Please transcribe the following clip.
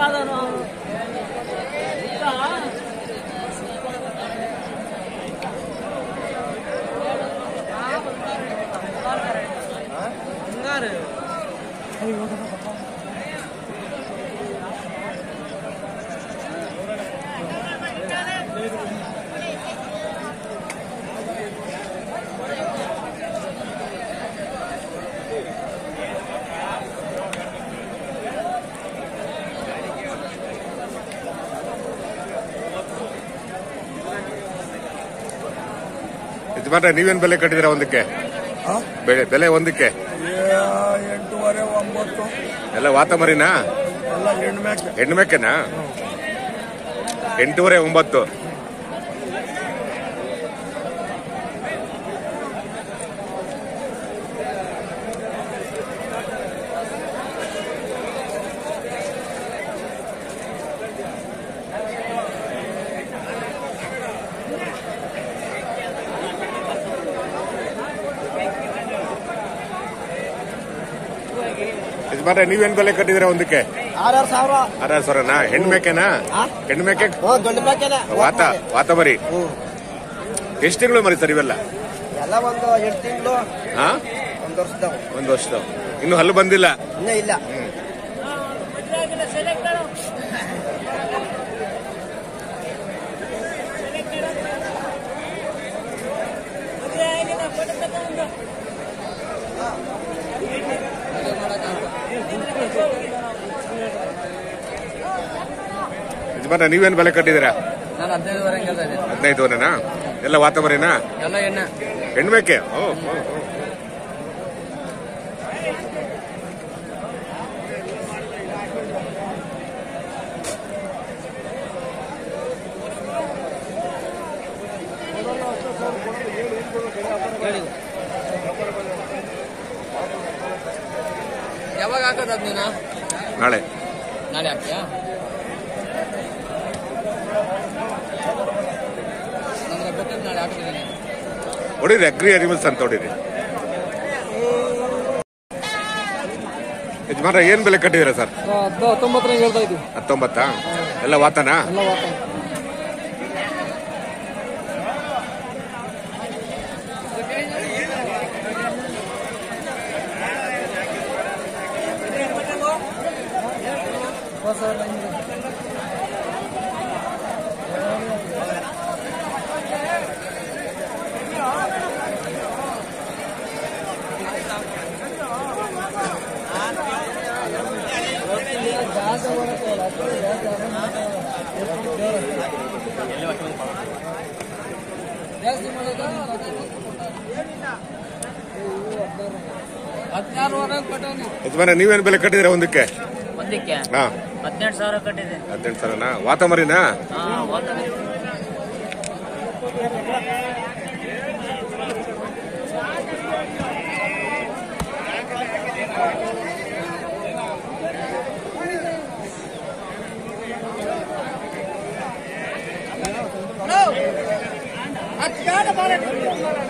ಯಜಮಾನ್ರೆ ನೀವೇನ್ ಬೆಲೆ ಕಟ್ಟಿದಿರ ಒಂದಕ್ಕೆ ಆ? ಬೆಲೆ ಬೆಲೆ ಒಂದಕ್ಕೆ ಏ, ಎಂಟೂವರೆ ಒಂಬತ್ತು ಎಲ್ಲ ವಾತ ಮರಿನಾ ಎಲ್ಲ ಹೆಣ್ಮ್ಯಾಕೆ ಹೆಣ್ಮೆಕ್ಕೆನಾ ಎಂಟೂವರೆ ಒಂಬತ್ತು ಯಜಮಾನ್ರೆ ನೀವೇನ್ ಬೆಲೆ ಕಟ್ಟಿದಿರ ಒಂದಕ್ಕೆ ಆರಾರು ಸಾವಿರ ಆರಾರು ಸಾವಿರನಾ ಹೆಣ್ಮೆಕ್ಕೆನಾ ಆ? ಹೆಣ್ಮೆಕ್ಕೆ ಹ್ಞೂ ದೊಡ್ಡ ಮೇಕೆನೆ ವಾತ ವಾತ ಮರಿ ಹ್ಞೂ ಎಷ್ಟು ತಿಂಗಳು ಮರಿ ಸರ್ ಇವೆಲ್ಲ ಎಲ್ಲ ಒಂದು ಎಂಟು ತಿಂಗಳು ಹಾ ಒಂದು ವರ್ಷದವು ಒಂದು ವರ್ಷದ ಇನ್ನು ಹಲ್ಲು ಬಂದಿಲ್ಲ ಇನ್ನೂ ಇಲ್ಲ ಯಜಮಾನ ನೀವೇನ್ ಬೆಲೆ ಕಟ್ಟಿದಿರಾ ನಾನು ಹದಿನೈದುವರೆ ಹಂಗೆ ಇದೆ ಹದಿನೈದುವರೆನಾ ಎಲ್ಲ ವಾತ ಮರಿನಾ ಎಲ್ಲ ಎಣ್ಣೆ ಹೆಣ್ಮೆಕ್ಕೆ ಓ ಓ, ಓ. ಯಾವಾಗ ಹಾಕೋದು ಅದ್ ನೀನು ನಾಳೆ ನಾಳೆ ಹಾಕ್ತೀಯಾ ನನಗೆ ಗೊತ್ತಿದ್ದು ನಾಳೆ ಹಾಕ್ತಿದ್ದೀನಿ ಹೊಡಿರಿ ಅಗ್ರಿ ಅನಿಮಲ್ಸ್ ಅಂತ ಹೊಡಿರಿ ಯಜಮಾನ ಏನ್ ಬೆಲೆ ಕಟ್ಟಿದಿರಾ ಸರ್ ಹತ್ತೊಂಬತ್ತರಂಗೆ ಹೇಳ್ತಾ ಇದ್ದೀವಿ ಹತ್ತೊಂಬತ್ತಾ ಎಲ್ಲ ವಾತನಾ ಎಲ್ಲ ವಾತ ಹದಿನಾರುವರೆಗೆ ಕೊಟ್ಟವನಿ ಯಜಮಾನ ನೀವೇನ್ ಬೆಲೆ ಕಟ್ಟಿದಿರಾ ಒಂದಕ್ಕೆ ಒಂದಕ್ಕೆ ಹಾ ಹದಿನೆಂಟು ಸಾವಿರ ಕಟ್ಟಿದೆ ಹದಿನೆಂಟು ಸಾವಿರನಾ ವಾತ ಮರಿನಾ ಹಾ ಒಂದು ಹತ್ತು